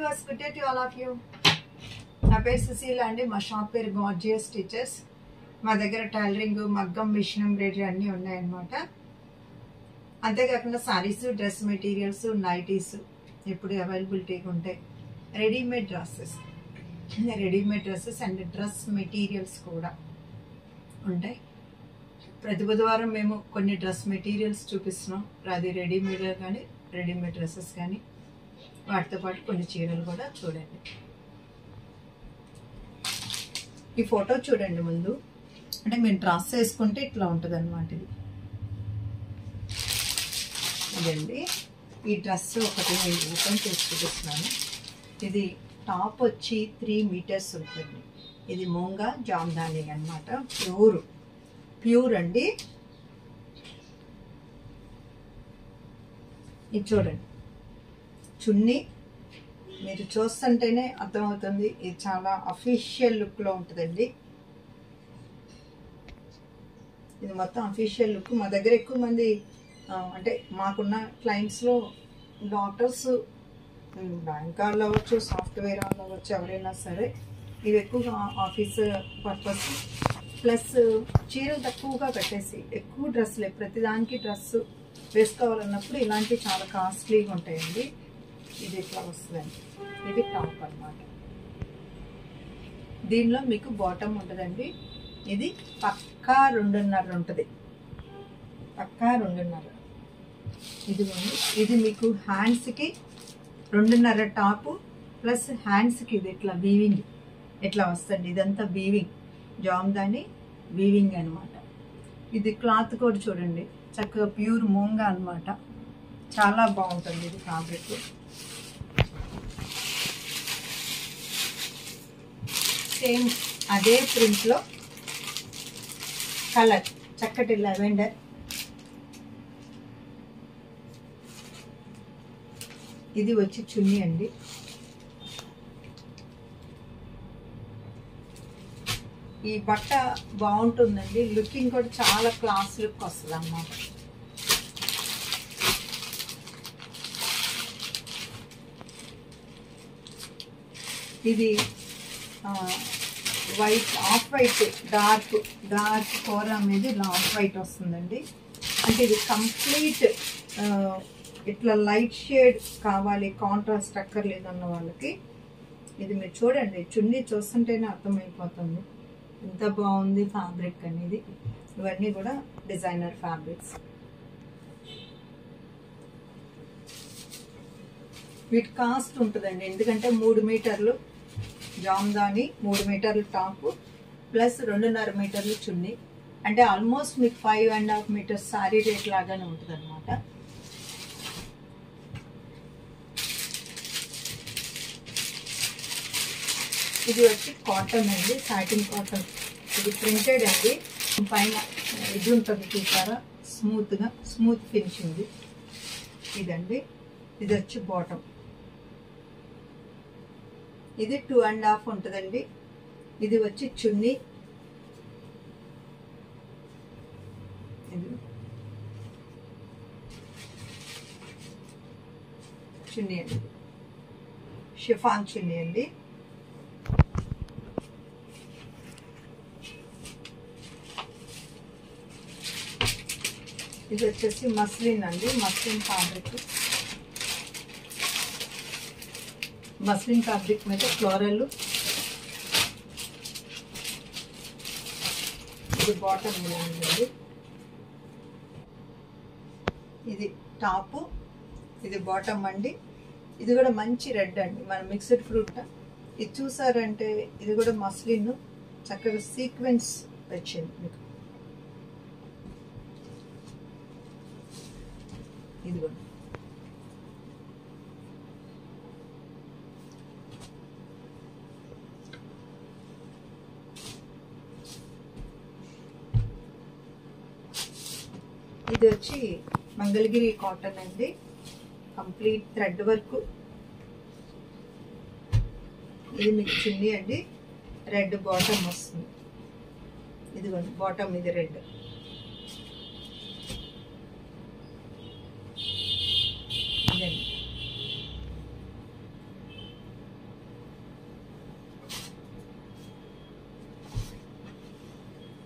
Viewers good day to all of you నా పేరు సుశీల అండి మా షాప్ పేరు గార్జియస్ టీచర్స్ మా దగ్గర టైలరింగ్ మగ్గం మిషన్ ఎంబ్రాయిడరీ అన్నీ ఉన్నాయన్నమాట అంతేకాకుండా సారీస్ డ్రెస్ మెటీరియల్స్ నైటీస్ ఎప్పుడు అవైలబిలిటీగా ఉంటాయి readymade dresses readymade dresses and dress materials కూడా ఉంటాయి ప్రతి బుధవారం మేము కొన్ని డ్రెస్ మెటీరియల్స్ చూపిస్తున్నాం అది రెడీమేడ్ కానీ రెడీమేడ్ డ్రెస్సెస్ కానీ వాటితో పాటు కొన్ని చీరలు కూడా చూడండి ఈ ఫోటో చూడండి ముందు అంటే మీరు డ్రెస్ వేసుకుంటే ఇట్లా ఉంటుంది అనమాట ఇది ఇదండి ఈ డ్రెస్ ఒకటి నేను ఓపెన్ చేసి చూపిస్తున్నాను ఇది టాప్ వచ్చి త్రీ మీటర్స్ ఉంటుంది ఇది మూంగా జామ్దాని అనమాట ప్యూర్ ప్యూర్ అండి ఇది చూడండి చున్నీ మీరు చూస్తుంటేనే అర్థమవుతుంది ఇది చాలా అఫీషియల్ లుక్లో ఉంటుందండి ఇది మొత్తం అఫీషియల్ లుక్ మా దగ్గర ఎక్కువ మంది ఆ, అంటే మాకున్న క్లయింట్స్లో డాక్టర్స్ బ్యాంక్ వాళ్ళు అవ్వచ్చు సాఫ్ట్వేర్ వాళ్ళు అవ్వచ్చు ఎవరైనా సరే ఇవి ఎక్కువగా ఆఫీస్ పర్పస్ ప్లస్ చీరలు తక్కువగా కట్టేసి ఎక్కువ డ్రెస్సులే ప్రతిదానికి డ్రెస్ వేసుకోవాలన్నప్పుడు ఇలాంటివి చాలా కాస్ట్లీగా ఉంటాయండి ఇది ఇట్లా వస్తుందండి ఇది టాప్ అన్నమాట దీనిలో మీకు బాటమ్ ఉంటుందండి ఇది పక్కా రెండున్నర ఉంటుంది పక్కా రెండున్నర ఇది ఉంది. ఇది మీకు హ్యాండ్స్కి రెండున్నర టాపు ప్లస్ హ్యాండ్స్కి ఇది ఇట్లా వీవింగ్ ఇట్లా వస్తుంది ఇదంతా వీవింగ్ జామ్దాని వీవింగ్ అనమాట ఇది క్లాత్ కూడా చూడండి చక్కగా ప్యూర్ మూంగా అన్నమాట చాలా బాగుంటుంది ఇది ఫ్యాబ్రిక్ సేమ్ అదే ప్రింట్లో కలర్ చక్కటి లెవెండర్ ఇది వచ్చి చున్నీ అండి ఈ బట్ట బాగుంటుందండి లుకింగ్ కూడా చాలా క్లాస్ లుక్ వస్తుంది అన్నమాట ఇది white off white dark dark కూర అనేది ఇలా ఆఫ్ వైట్ వస్తుందండి అంటే ఇది కంప్లీట్ ఇట్లా లైట్ షేడ్ కావాలి కాంట్రాస్ట్ అక్కర్లేదు అన్న వాళ్ళకి ఇది మీరు చూడండి చున్నీ చూస్తుంటేనే అర్థమైపోతుంది ఎంత బాగుంది ఫ్యాబ్రిక్ అనేది ఇవన్నీ కూడా డిజైనర్ ఫ్యాబ్రిక్స్ వీటి కాస్ట్ ఉంటుందండి ఎందుకంటే మూడు మీటర్లు జామ్దాని మూడు మీటర్లు టాప్ ప్లస్ రెండున్నర మీటర్లు చున్నీ అంటే ఆల్మోస్ట్ మీకు five and half meters sari rate లాగానే ఉంటుంది అనమాట ఇది వచ్చి కాటన్ అండి సాటిన్ కాటన్ ఇది ప్రింటెడ్ అండి పైన ఇది ఉంటుంది చూసారా స్మూత్గా స్మూత్ ఫినిషింగ్ ఇదండి ఇది వచ్చి బాటమ్ ఇది టూ అండ్ హాఫ్ ఉంటుందండి ఇది వచ్చి చున్నీ ఇది చున్నీ అండి షిఫాన్ చున్నీ అండి ఇది వచ్చేసి మస్లిన్ అండి మస్లిన్ ఫ్యాబ్రిక్ మస్లిన్ ఫ్యాబ్రిక్ మీద ఫ్లోరల్ ఇది బాటమ్ ఉందండి ఇది టాపు ఇది బాటమ్ అండి ఇది కూడా మంచి రెడ్ అండి మన మిక్స్డ్ ఫ్రూట్ ఇది చూసారంటే ఇది కూడా మస్లిన్ చక్కగా సీక్వెన్స్ వచ్చింది మీకు ఇది కూడా ఇది వచ్చి మంగళగిరి కాటన్ అండి కంప్లీట్ థ్రెడ్ వర్క్ ఇది మీకు చున్నీ అండి రెడ్ బాటమ్ వస్తుంది ఇది బాటమ్ ఇది రెడ్ ఇదండి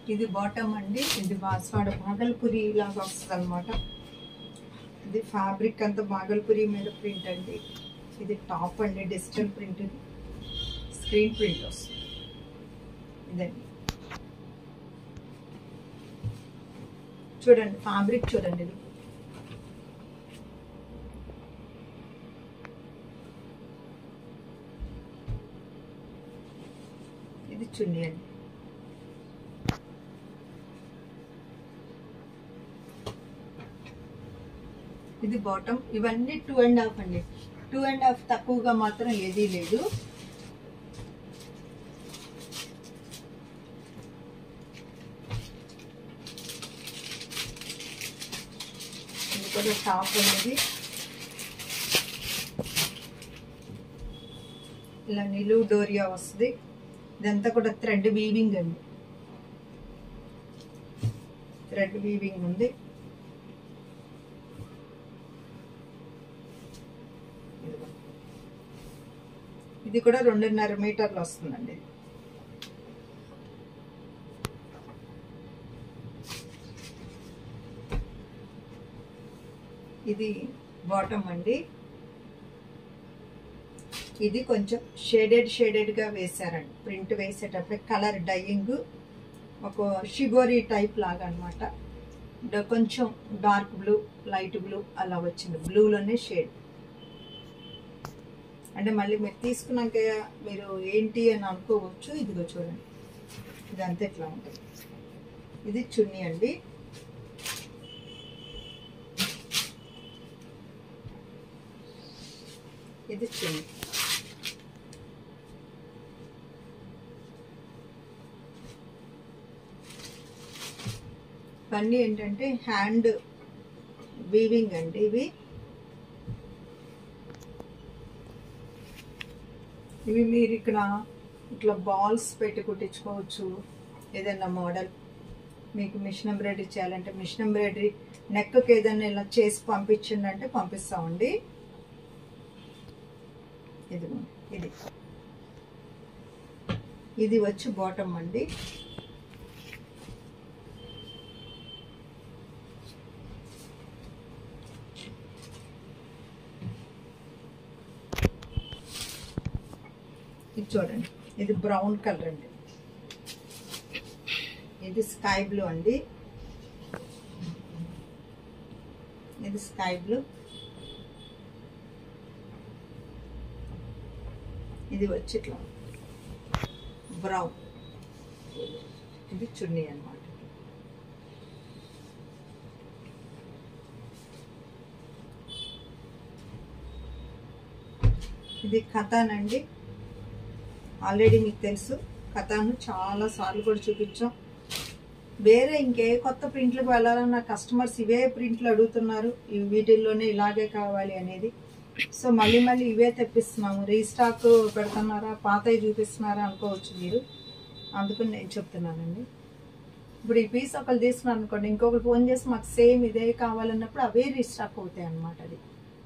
ఇది బాటమ్ అండి ఇది బాస్వాడ బాగల్పురి లాగా వస్తుంది అనమాట ఇది ఫ్యాబ్రిక్ అంతా బాగల్పురి మీద ప్రింట్ అండి ఇది టాప్ అండి డిజిటల్ ప్రింట్ ఇది స్క్రీన్ ప్రింట్ వస్తుంది ఇదండి చూడండి ఫ్యాబ్రిక్ చూడండి ఇది ఇది చున్నీ అండి ఇది బాటమ్ ఇవన్నీ టూ అండ్ హాఫ్ అండి టూ అండ్ హాఫ్ తక్కువగా మాత్రం ఏదీ లేదు ఇది కూడా టాప్ అనేది ఇలా నిలువు డోరియా వస్తుంది ఇదంతా కూడా థ్రెడ్ వీవింగ్ అండి థ్రెడ్ వీవింగ్ ఉంది ఇదిగో. ఇది కూడా రెండున్నర మీటర్లు వస్తుందండి ఇది బాటమ్ అండి ఇది కొంచెం షేడెడ్ షేడెడ్గా వేశారండి ప్రింట్ వేసేటప్పుడు కలర్ డైయింగ్ ఒక షిబోరీ టైప్ లాగా అనమాట కొంచెం డార్క్ బ్లూ లైట్ బ్లూ అలా వచ్చింది బ్లూలోనే షేడ్ అంటే మళ్ళీ మీరు తీసుకున్నాక మీరు ఏంటి అని అనుకోవచ్చు ఇదిగో చూడండి ఇది అంతే ఇట్లా ఉంటుంది ఇది చున్నీ అండి ఇది చున్నీ ఇవన్నీ ఏంటంటే హ్యాండ్ వీవింగ్ అండి ఇవి ఇవి మీరు ఇక్కడ ఇట్లా బాల్స్ పెట్టి కుట్టించుకోవచ్చు ఏదైనా మోడల్ మీకు మిషన్ ఎంబ్రాయిడరీ చేయాలంటే మిషన్ ఎంబ్రాయిడరీ నెక్కి ఏదైనా ఇలా చేసి పంపించండి అంటే పంపిస్తామండి ఇది ఇది ఇది వచ్చి బాటమ్ అండి ఇది చూడండి ఇది బ్రౌన్ కలర్ అండి ఇది స్కై బ్లూ అండి ఇది స్కై బ్లూ ఇది వచ్చి ఇట్లా బ్రౌన్ ఇది చున్నీ అన్నమాట ఇది కథాన్ అండి ఆల్రెడీ మీకు తెలుసు కథాను చాలా సార్లు కూడా చూపించాం వేరే ఇంకే కొత్త ప్రింట్లకు వెళ్ళాలన్న కస్టమర్స్ ఇవే ప్రింట్లు అడుగుతున్నారు ఈ వీటిల్లోనే ఇలాగే కావాలి అనేది సో మళ్ళీ మళ్ళీ ఇవే తెప్పిస్తున్నాము రీస్టాక్ పెడుతున్నారా పాతవి చూపిస్తున్నారా అనుకోవచ్చు మీరు అందుకని నేను చెప్తున్నానండి ఇప్పుడు ఈ పీస్ ఒకరు తీసుకున్నారు అనుకోండి ఇంకొకరు ఫోన్ చేసి మాకు సేమ్ ఇదే కావాలన్నప్పుడు అవే రీస్టాక్ అవుతాయి అన్నమాట అది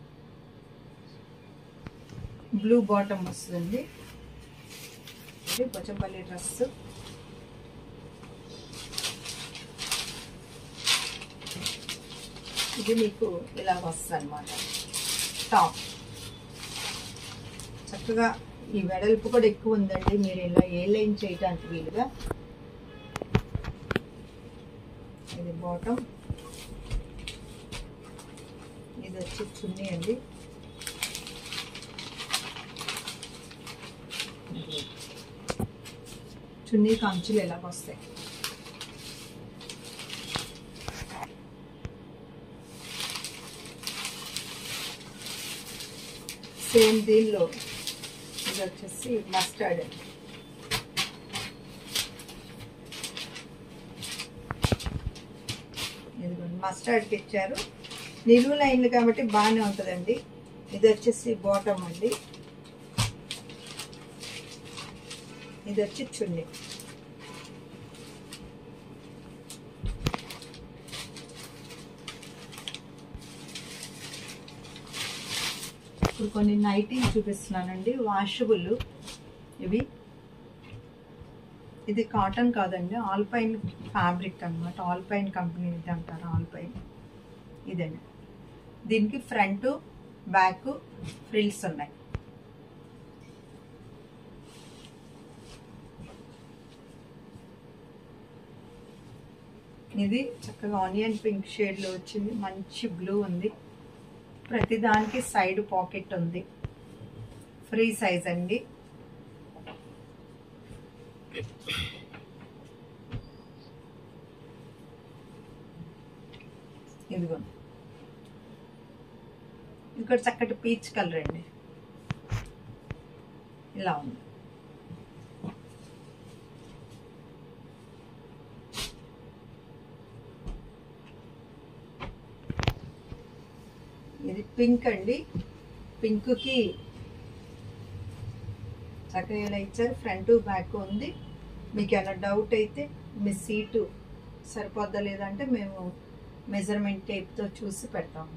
బ్లూ బాటమ్ వస్తుంది ఇది పోచంపల్లి డ్రెస్ ఇది మీకు ఇలా వస్తుంది అనమాట టాప్ చక్కగా ఈ వెడల్పు కూడా ఎక్కువ ఉందండి మీరు ఇలా ఏ లైన్ చేయడానికి వీలుగా ఇది బాటమ్ ఇది వచ్చి చున్నీ అండి చున్నీ కంచులు ఎలాగ వస్తాయి సేమ్ దీనిలో ఇది వచ్చేసి మస్టర్డ్ ఇదిగోండి మస్టర్డ్కి ఇచ్చారు నిలువు లైన్లు కాబట్టి బాగానే ఉంటుందండి ఇది వచ్చేసి బాటమ్ అండి ఇది వచ్చి చున్నీ ఇప్పుడు కొన్ని నైటీ చూపిస్తున్నానండి వాషబుల్ ఇవి ఇది కాటన్ కాదండి ఆల్పైన్ ఫ్యాబ్రిక్ అనమాట ఆల్పైన్ కంపెనీ ఇది అంటారు ఆల్పైన్ ఇదండి దీనికి ఫ్రంట్ బ్యాక్ ఫ్రిల్స్ ఉన్నాయి ఇది చక్కగా ఆనియన్ పింక్ షేడ్లో వచ్చింది మంచి బ్లూ ఉంది ప్రతి దానికి సైడ్ పాకెట్ ఉంది ఫ్రీ సైజ్ అండి ఇదిగో ఇక్కడ చక్కటి పీచ్ కలర్ అండి ఇలా ఉంది ఇది పింక్ అండి పింక్కి చక్కగా ఇలా ఇచ్చారు ఫ్రంట్ బ్యాక్ ఉంది మీకు ఏమైనా డౌట్ అయితే మీ సీటు సరిపోద్దా లేదంటే మేము మెజర్మెంట్ టేప్తో చూసి పెడతాము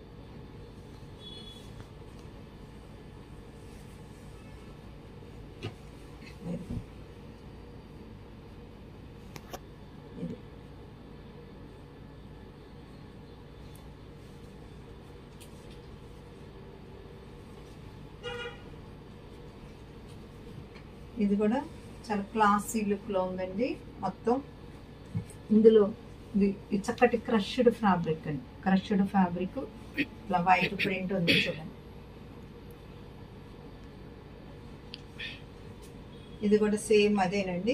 ఇది ఇది కూడా చాలా క్లాసీ లుక్లో ఉందండి మొత్తం ఇందులో ఇది ఇది చక్కటి క్రష్డ్ ఫ్యాబ్రిక్ అండి క్రష్డ్ ఫ్యాబ్రిక్ ఇట్లా వైట్ ప్రింట్ ఉంది చూడండి ఇది కూడా సేమ్ అదేనండి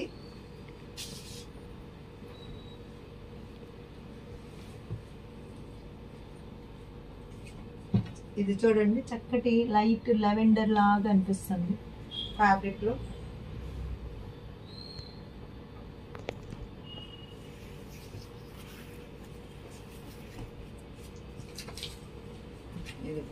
ఇది చూడండి చక్కటి లైట్ లెవెండర్ లాగా అనిపిస్తుంది ఫ్యాబ్రిక్ లో ఇది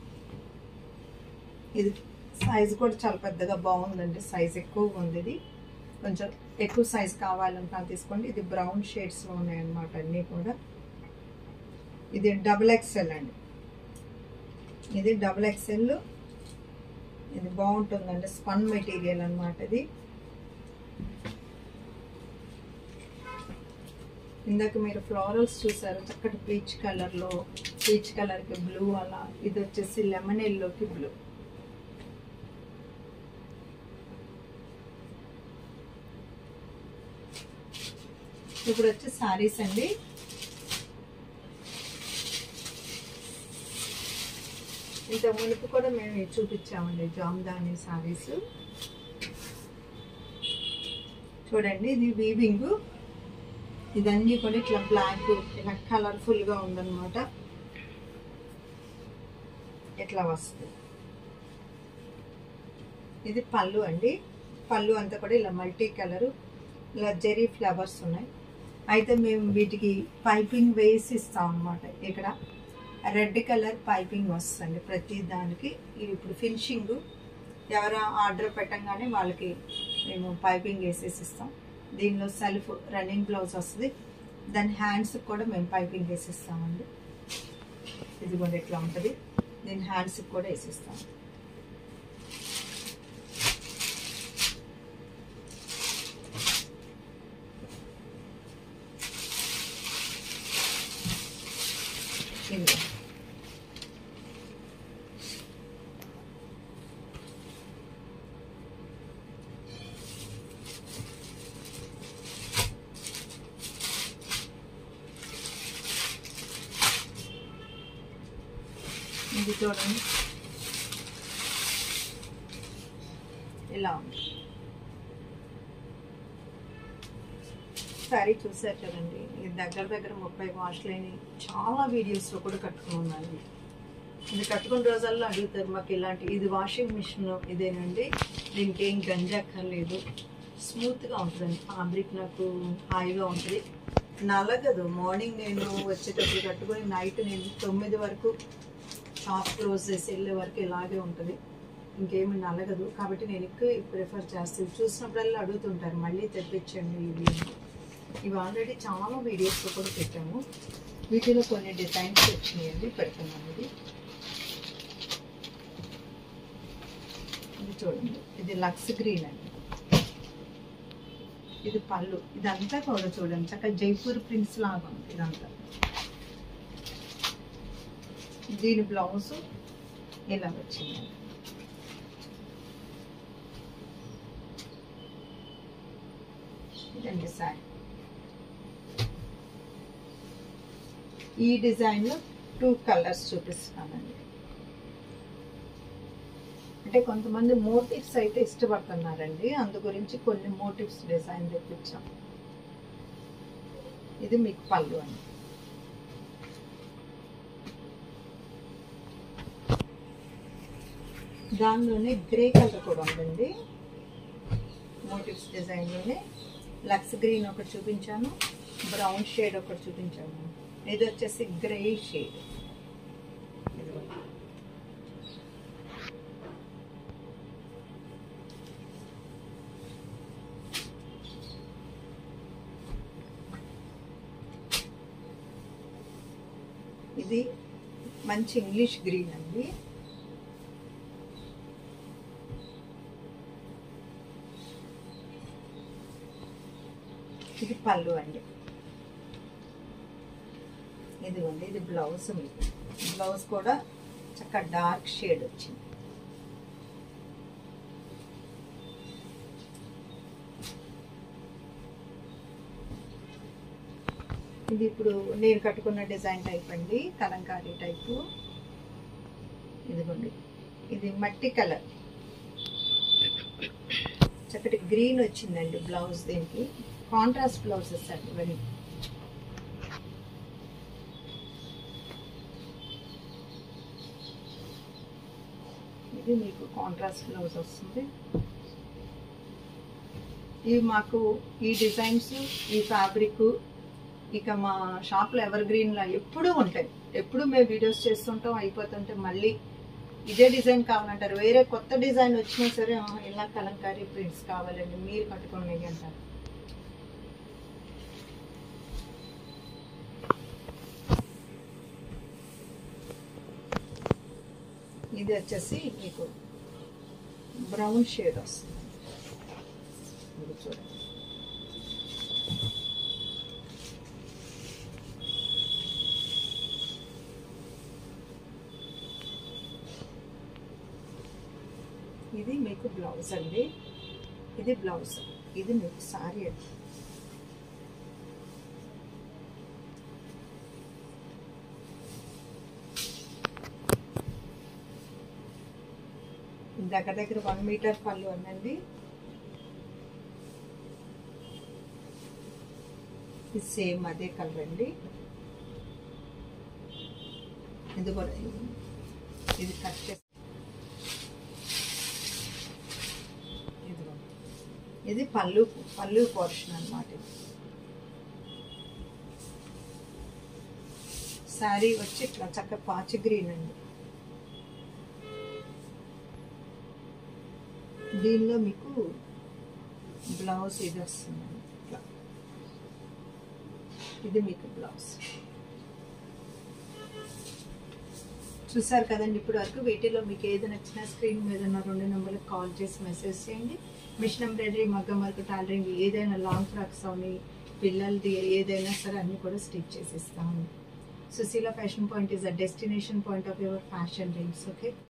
ఇది సైజ్ కూడా చాలా పెద్దగా బాగుందండి సైజ్ ఎక్కువగా ఉంది ఇది కొంచెం ఎక్కువ సైజ్ కావాలంటే తీసుకోండి ఇది బ్రౌన్ షేడ్స్లో ఉన్నాయన్నమాట అన్నీ కూడా ఇది డబుల్ ఎక్స్ఎల్ అండి ఇది డబుల్ ఎక్స్ఎల్ ఇది బాగుంటుందండి స్పన్ మెటీరియల్ అన్నమాట ఇది ఇందాక మీరు ఫ్లోరల్స్ చూసారు చక్కటి పీచ్ కలర్లో పీచ్ కలర్కి బ్లూ అలా ఇది వచ్చేసి లెమన్ ఎల్లోకి బ్లూ ఇప్పుడు వచ్చి సారీస్ అండి ఇంత మునుపు కూడా మేము ఇది చూపించామండి జామ్దాని సారీస్ చూడండి ఇది వీవింగ్ ఇదన్నీ కూడా ఇట్లా బ్లాక్ ఇలా కలర్ఫుల్ గా ఉందన్నమాట ఇట్లా వస్తుంది ఇది పళ్ళు అండి పళ్ళు అంతా కూడా ఇలా మల్టీ కలర్ ఇలా జెరీ ఫ్లవర్స్ ఉన్నాయి అయితే మేము వీటికి పైపింగ్ వేసి ఇస్తాం అనమాట ఇక్కడ రెడ్ కలర్ పైపింగ్ వస్తుంది ప్రతి దానికి ఇది ఇప్పుడు ఫినిషింగ్ ఎవరు ఆర్డర్ పెట్టంగానే వాళ్ళకి మేము పైపింగ్ వేసేసి ఇస్తాం దీనిలో సెల్ఫ్ రన్నింగ్ బ్లౌజ్ వస్తుంది దాని హ్యాండ్స్ కూడా మేము పైపింగ్ వేసిస్తామండి ఇది కూడా ఇట్లా ఉంటుంది దీని హ్యాండ్స్కి కూడా వేసిస్తాం ఇది ఇది చూడండి ఇలా ఉంది సారీ చూసారు కదండి ఇది దగ్గర దగ్గర ముప్పై వాష్లని చాలా వీడియోస్లో కూడా కట్టుకుని ఉన్నాను ఇది కట్టుకున్న రోజుల్లో అడుగుతారు మాకు ఇలాంటి ఇది వాషింగ్ మిషన్ ఇదేనండి దీనికి ఏం గంజక్కర్లేదు స్మూత్గా ఉంటుందండి ఫ్యాబ్రిక్ నాకు హాయిగా ఉంటుంది నలగదు మార్నింగ్ నేను వచ్చేటప్పుడు కట్టుకొని నైట్ నేను తొమ్మిది వరకు షాప్ క్లోజ్ చేసి వెళ్ళే వరకు ఇలాగే ఉంటుంది ఇంకేమి నలగదు కాబట్టి నేను ఎక్కువ ప్రిఫర్ చేస్తాను చూసినప్పుడల్లా అడుగుతుంటారు మళ్ళీ తెప్పించండి ఇవి అని. ఇవి ఆల్రెడీ చాలా వీడియోస్లో కూడా పెట్టాము వీటిలో కొన్ని డిజైన్స్ వచ్చినాయండి పెడుతున్నాను ఇది ఇది చూడండి ఇది లక్స్ గ్రీన్ అండి ఇది పళ్ళు ఇదంతా కూడా చూడండి చక్కగా జైపూర్ ప్రింట్స్ లాగా ఉంది ఇదంతా దీని బ్లౌజ్ ఇలా వచ్చింది ఇదండి సారీ ఈ డిజైన్లో టూ కలర్స్ చూపిస్తానండి అంటే కొంతమంది మోటివ్స్ అయితే ఇష్టపడుతున్నారండి అందు గురించి కొన్ని మోటివ్స్ డిజైన్ తెప్పించాం ఇది మీకు పళ్ళు అండి దానిలోనే గ్రే కలర్ కూడా ఉందండి మోటివ్స్ డిజైన్లోనే లక్స్ గ్రీన్ ఒకటి చూపించాను బ్రౌన్ షేడ్ ఒకటి చూపించాను ఇది వచ్చేసి గ్రే షేడ్ ఇది మంచి ఇంగ్లీష్ గ్రీన్ అండి ఇది పళ్ళు అండి ఇదిగోండి ఇది బ్లౌజ్ మీకు బ్లౌజ్ కూడా చక్కగా డార్క్ షేడ్ వచ్చింది ఇది ఇప్పుడు నేను కట్టుకున్న డిజైన్ టైప్ అండి కలంకారీ టైపు ఇదిగోండి ఇది మట్టి కలర్ చక్కటి గ్రీన్ వచ్చిందండి బ్లౌజ్ దీనికి కాంట్రాస్ట్ బ్లౌజెస్ అండి ఇవన్నీ ఇది మీకు కాంట్రాస్ట్ బ్లౌజ్ వస్తుంది ఇవి మాకు ఈ డిజైన్స్ ఈ ఫ్యాబ్రిక్ ఇక మా షాప్లో ఎవర్ గ్రీన్లో ఎప్పుడూ ఉంటాయి ఎప్పుడు మేము వీడియోస్ చేస్తుంటాం అయిపోతుంటే మళ్ళీ ఇదే డిజైన్ కావాలంటారు వేరే కొత్త డిజైన్ వచ్చినా సరే "ఆ, ఇలా కలంకారీ ప్రింట్స్ కావాలండి మీరు కట్టుకోండి అంటారు ఇది వచ్చేసి మీకు బ్రౌన్ షేడ్ వస్తుంది ఇది చూడండి ఇది మీకు బ్లౌజ్ అండి ఇది బ్లౌజ్ ఇది మీకు సారీ అండి దగ్గర దగ్గర వన్ మీటర్ పళ్ళు ఉందండి ఇది సేమ్ అదే కలర్ అండి ఇది కూడా ఇది కట్ చేసి ఇదిగో ఇది పళ్ళు పళ్ళు పోర్షన్ అన్నమాట ఇది. శారీ వచ్చి ఇట్లా చక్క పాచి గ్రీన్ అండి దీనిలో మీకు బ్లౌజ్ ఇది వస్తుందండి ఇట్లా ఇది మీకు బ్లౌజ్ చూసారు కదండి ఇప్పుడు వరకు వీటిలో మీకు ఏది నచ్చినా స్క్రీన్ మీద ఉన్న రెండు నెంబర్లకు కాల్ చేసి మెసేజ్ చేయండి మిషన్ ఎంబ్రాయిడరీ మగ్గం వర్క్ టైలరింగ్ ఏదైనా లాంగ్ ఫ్రాక్స్ అవని పిల్లలది ఏదైనా సరే అన్ని కూడా స్టిచ్ చేసి ఇస్తాము Sushila fashion point is a destination point of your fashion dreams okay